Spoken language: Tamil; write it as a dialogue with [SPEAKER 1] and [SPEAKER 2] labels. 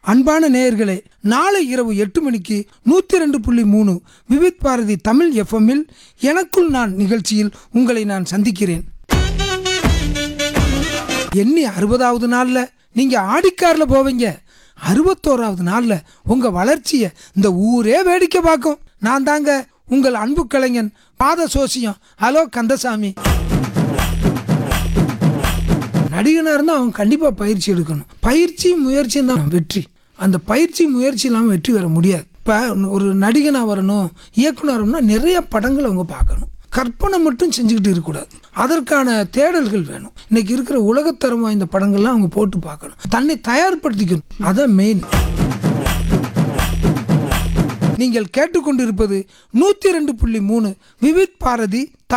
[SPEAKER 1] அன்பான நேயர்களே நாளை இரவு எட்டு மணிக்கு நூற்றி ரெண்டு புள்ளி மூணு விவித் பாரதி தமிழ் எஃப்எம்மில் எனக்குள் நான் நிகழ்ச்சியில் உங்களை நான் சந்திக்கிறேன் எண்ணி அறுபதாவது நாளில் நீங்கள் ஆடிக்காரில் போவீங்க அறுபத்தோராவது நாளில் உங்கள் வளர்ச்சியை இந்த ஊரே வேடிக்கை பார்க்கும் நான் தாங்க உங்கள் அன்பு கலைஞன் பாத சோசியம் ஹலோ கந்தசாமி நடிகனாக இருந்தால் அவன் கண்டிப்பாக பயிற்சி எடுக்கணும் பயிற்சி முயற்சியும் தான் வெற்றி அந்த பயிற்சி முயற்சி இல்லாமல் வெற்றி பெற முடியாது இப்போ ஒரு நடிகனாக வரணும் இயக்குனர் வரணும்னா நிறைய படங்கள் அவங்க பார்க்கணும் கற்பனை மட்டும் செஞ்சுக்கிட்டு இருக்கக்கூடாது அதற்கான தேடல்கள் வேணும் இன்னைக்கு இருக்கிற உலகத்தரம் வாய்ந்த படங்கள்லாம் அவங்க போட்டு பார்க்கணும் தன்னை தயார்படுத்திக்கணும் அதான் மெயின் நீங்கள் கேட்டுக்கொண்டிருப்பது நூற்றி ரெண்டு புள்ளி மூணு விவித் பாரதி